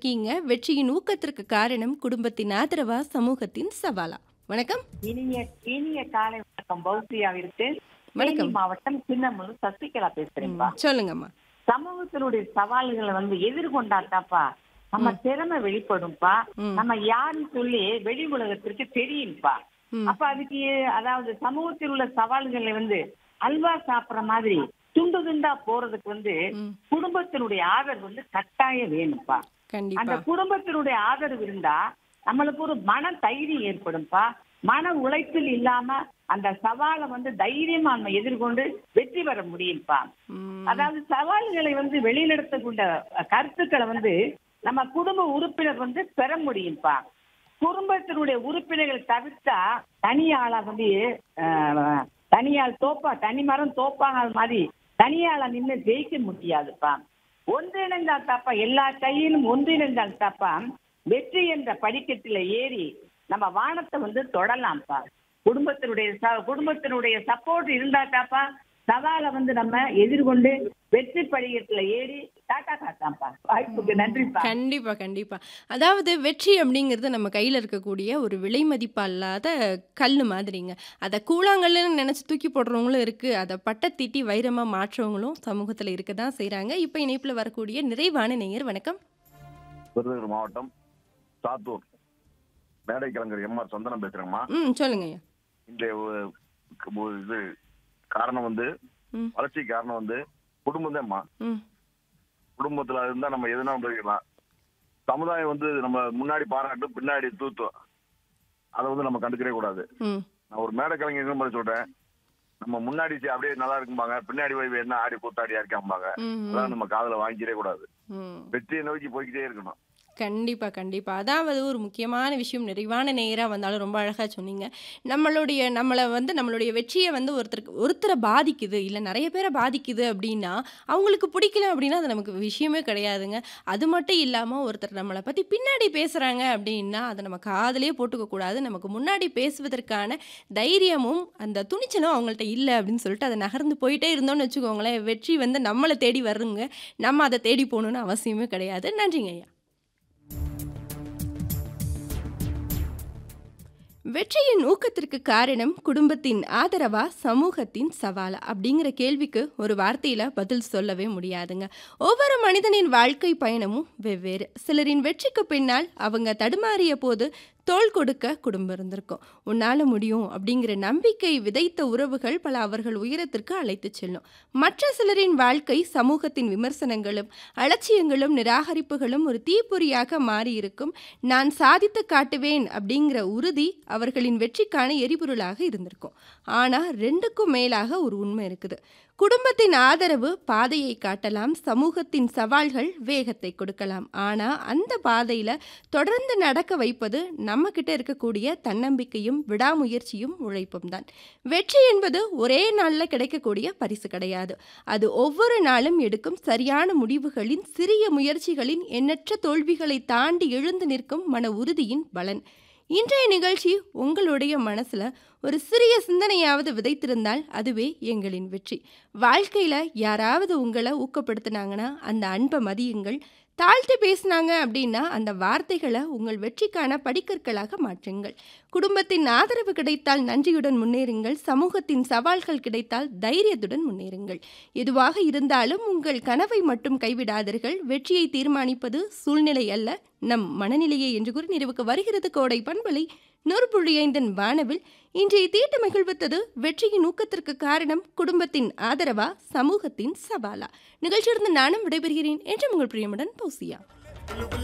இருக்கீங்க வெற்றியின் ஊக்கத்திற்கு காரணம் குடும்பத்தின் ஆதரவா சமூகத்தின் சவாலா வணக்கம் இனிய இனிய காலை வணக்கம் பௌத்தியாவிற்கு வணக்கம். தேனி மாவட்டம் சின்னமுழு சசிகலா பேசுறேன்ப்பா சொல்லுங்கம்மா சமூகத்தினுடைய சவால்களை வந்து எதிர்கொண்டாத்தாப்பா நம்ம திறமை வெளிப்படும்பா ம். நம்ம யாருன்னு சொல்லி வெளி உலகத்திற்கு தெரியும்பா ம். அப்ப அதுக்கு அதாவது சமூகத்தில் உள்ள சவால்களை வந்து அல்வா சாப்பிடுற மாதிரி துண்டு துண்டா போறதுக்கு வந்து ம். குடும்பத்தினுடைய ஆதரவு வந்து கட்டாயம் வேணும்ப்பா அந்த கண்டிப்பா குடும்பத்தினுடைய ஆதரவு இருந்தா நம்மளுக்கு ஒரு மன தைரியம் ஏற்படும்பா மன உழைப்பில் இல்லாம அந்த சவாலை வந்து தைரியமா நம்ம எதிர்கொண்டு வெற்றி பெற முடியும்ப்பா ம். அதாவது சவால்களை வந்து வெளிநடத்தக்கூடிய கருத்துக்களை வந்து நம்ம குடும்ப உறுப்பினர் வந்து பெற முடியும்ப்பா குடும்பத்தினுடைய உறுப்பினர்கள் தவிர்த்தா தனியாளா வந்து அஹ், தனியாள் தோப்பா தனி மரம் தோப்பாக மாதிரி தனியாளா நின்று ஜெயிக்க முடியாதுப்பா ஒன்றிணைந்தால் தாப்பா எல்லா கையிலும் ஒன்றிணைந்தால் தாப்பா வெற்றி என்ற படிக்கட்டில ஏறி நம்ம வானத்தை வந்து தொடலாம்ப்பா குடும்பத்தினுடைய ச- குடும்பத்தினுடைய சப்போர்ட் இருந்தா தாப்பா சவாலை வந்து நம்ம எதிர்கொண்டு வெற்றி படிக்கட்டுல ஏறி டாட்டா காட்டாம்ப்பா வாய்ப்புக்கு நன்றிப்பா கண்டிப்பா கண்டிப்பா அதாவது வெற்றி அப்படிங்கிறது நம்ம கையில் இருக்கக்கூடிய ஒரு விலை மதிப்பா இல்லாத கல் மாதிரிங்க அதை கூழாங்கல்லுன்னு நினச்சி தூக்கி போடுறவங்களும் இருக்குது அதை பட்டை தீட்டி வைரமாக மாற்றவங்களும் சமூகத்தில் இருக்க தான் செய்கிறாங்க இப்போ இணைப்பில் வரக்கூடிய நிறைவான நேயர் வணக்கம் விருதுநகர் மாவட்டம் சாத்தூர் மேடை கலைஞர் எம்ஆர் சந்தனம் பேசுறேங்கம்மா ம் சொல்லுங்க ஐயா இந்த ஒ- ஒ- இது காரணம் வந்து ம் வளர்ச்சி காரணம் வந்து குடும்பம் தான்மா ம் குடும்பத்துல இருந்தா நம்ம எதுனா போய்க்கலாம் சமுதாயம் வந்து நம்ம முன்னாடி பாராட்டும் பின்னாடி தூத்தும் அதை வந்து நம்ம கண்டுக்கவே கூடாது ம் நான் ஒரு மேடை கலைஞர் மாதிரி சொல்றேன் நம்ம முன்னாடி சரி அப்படியே நல்லா இருக்கும்பாங்க பின்னாடி போய் என்ன ஆடி கூத்தாடியா இருக்காம்பாங்க ம் அதெல்லாம் நம்ம காதுல வாங்கிடவே கூடாது ம் வெற்றியை நோக்கி போய்க்கிட்டே இருக்கணும் கண்டிப்பா கண்டிப்பா அதாவது ஒரு முக்கியமான விஷயம் நிறைவான நேரா வந்தாலும் ரொம்ப அழகா சொன்னீங்க நம்மளுடைய நம்மளை வந்து நம்மளுடைய வெற்றியை வந்து ஒருத்தருக்கு ஒருத்தரை பாதிக்குது இல்லை நிறைய பேரை பாதிக்குது அப்படின்னா அவங்களுக்கு பிடிக்கல அப்படின்னா அது நமக்கு விஷயமே கிடையாதுங்க அது மட்டும் இல்லாமல் ஒருத்தர் நம்மளை பற்றி பின்னாடி பேசுகிறாங்க அப்படின்னா அதை நம்ம காதலே போட்டுக்க கூடாது நமக்கு முன்னாடி பேசுவதற்கான தைரியமும் அந்த துணிச்சலும் அவங்கள்ட்ட இல்லை அப்படின்னு சொல்லிட்டு அதை நகர்ந்து போயிட்டே இருந்தோம்னு வச்சுக்கோங்களேன் வெற்றி வந்து நம்மளை தேடி வருங்க நம்ம அதை தேடி போகணுன்னு அவசியமே கிடையாது நன்றிங்க ஐயா வெற்றியின் ஊக்கத்திற்கு காரணம் குடும்பத்தின் ஆதரவா சமூகத்தின் சவாலா அப்படிங்கிற கேள்விக்கு ஒரு வார்த்தையில பதில் சொல்லவே முடியாதுங்க ஒவ்வொரு மனிதனின் வாழ்க்கை பயணமும் வெவ்வேறு சிலரின் வெற்றிக்கு பின்னால் அவங்க தடுமாறிய போது தோள் கொடுக்க குடும்பம் இருந்திருக்கும் உன்னால முடியும் அப்படிங்கிற நம்பிக்கை விதைத்த உறவுகள் பல அவர்கள் உயரத்திற்கு அழைத்து செல்லும் மற்ற சிலரின் வாழ்க்கை சமூகத்தின் விமர்சனங்களும் அலட்சியங்களும் நிராகரிப்புகளும் ஒரு தீப்பொறியாக மாறியிருக்கும் நான் சாதித்து காட்டுவேன் அப்படிங்கிற உறுதி அவர்களின் வெற்றிக்கான எரிபொருளாக இருந்திருக்கும் ஆனால் ரெண்டுக்கும் மேலாக ஒரு உண்மை இருக்குது குடும்பத்தின் ஆதரவு பாதையை காட்டலாம் சமூகத்தின் சவால்கள் வேகத்தை கொடுக்கலாம் ஆனால் அந்த பாதையில் தொடர்ந்து நடக்க வைப்பது நம்ம கிட்ட இருக்கக்கூடிய தன்னம்பிக்கையும் விடாமுயற்சியும் உழைப்பும் தான் வெற்றி என்பது ஒரே நாளில் கிடைக்கக்கூடிய பரிசு கிடையாது அது ஒவ்வொரு நாளும் எடுக்கும் சரியான முடிவுகளின் சிறிய முயற்சிகளின் எண்ணற்ற தோல்விகளை தாண்டி எழுந்து நிற்கும் மன உறுதியின் பலன் இன்றைய நிகழ்ச்சி உங்களுடைய மனசுல ஒரு சிறிய சிந்தனையாவது விதைத்திருந்தால் அதுவே எங்களின் வெற்றி வாழ்க்கையில யாராவது உங்களை ஊக்கப்படுத்தினாங்கன்னா அந்த அன்பை மதியுங்கள் தாழ்த்தி பேசினாங்க அப்படின்னா அந்த வார்த்தைகளை உங்கள் வெற்றிக்கான படிக்கற்களாக மாற்றுங்கள் குடும்பத்தின் ஆதரவு கிடைத்தால் நன்றியுடன் முன்னேறுங்கள் சமூகத்தின் சவால்கள் கிடைத்தால் தைரியத்துடன் முன்னேறுங்கள் எதுவாக இருந்தாலும் உங்கள் கனவை மட்டும் கைவிடாதீர்கள் வெற்றியை தீர்மானிப்பது சூழ்நிலை அல்ல நம் மனநிலையை என்று கூறி நிறைவுக்கு வருகிறது கோடை பண்பலை நூறு புள்ளி ஐந்தின் வானவில் இன்றைய தீட்டு மகிழ்வித்தது வெற்றியின் ஊக்கத்திற்கு காரணம் குடும்பத்தின் ஆதரவா சமூகத்தின் சவாலா நிகழ்ச்சியிலிருந்து நானும் விடைபெறுகிறேன் என்று உங்கள் பிரியமுடன் பௌசியா